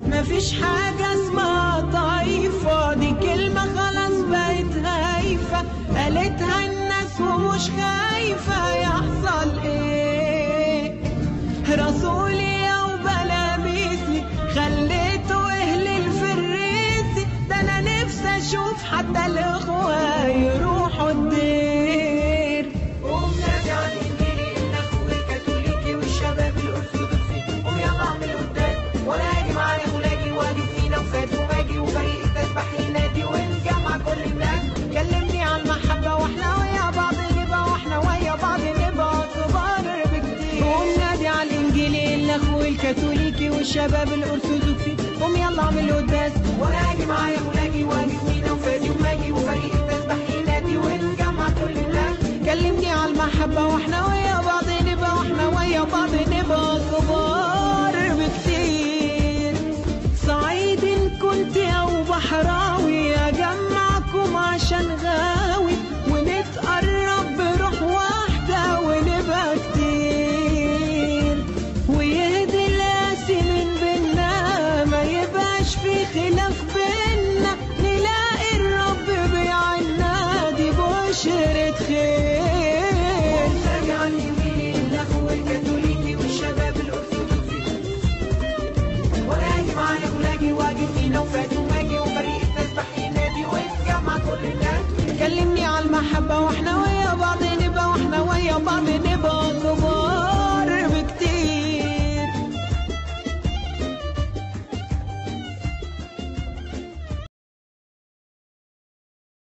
مفيش حاجة اسمها طايفة دي كلمة خلاص بقت هايفة قالتها الناس ومش خايفة يحصل ايه رسولي او بلا مثلي خليته اهل الفريسي ده انا نفسي اشوف حتى الاخوة يروحوا الدير قوم نادي على الانجيلي الاخو الكاثوليكي والشباب الارثوذكسي قوم يلا اعمل قدام ولا اجي معايا ولاجي واجي فينا وفات وماجي وفريق التسبح ينادي ونجمع كل الناس كلمني على المحبة واحنا ويا بعض نبقى واحنا ويا بعض نبقى كبار بكتير قوم نادي على الانجيلي الاخو الكاثوليكي والشباب الارثوذكسي قوم يلا اعمل قداس ولا اجي معايا ولاجي واجي فينا وفات وماجي وفريق التسبح ينادي ونجمع كل الناس كلمني على المحبة واحنا ويا بعض نبقى واحنا ويا بعض نبقى كبار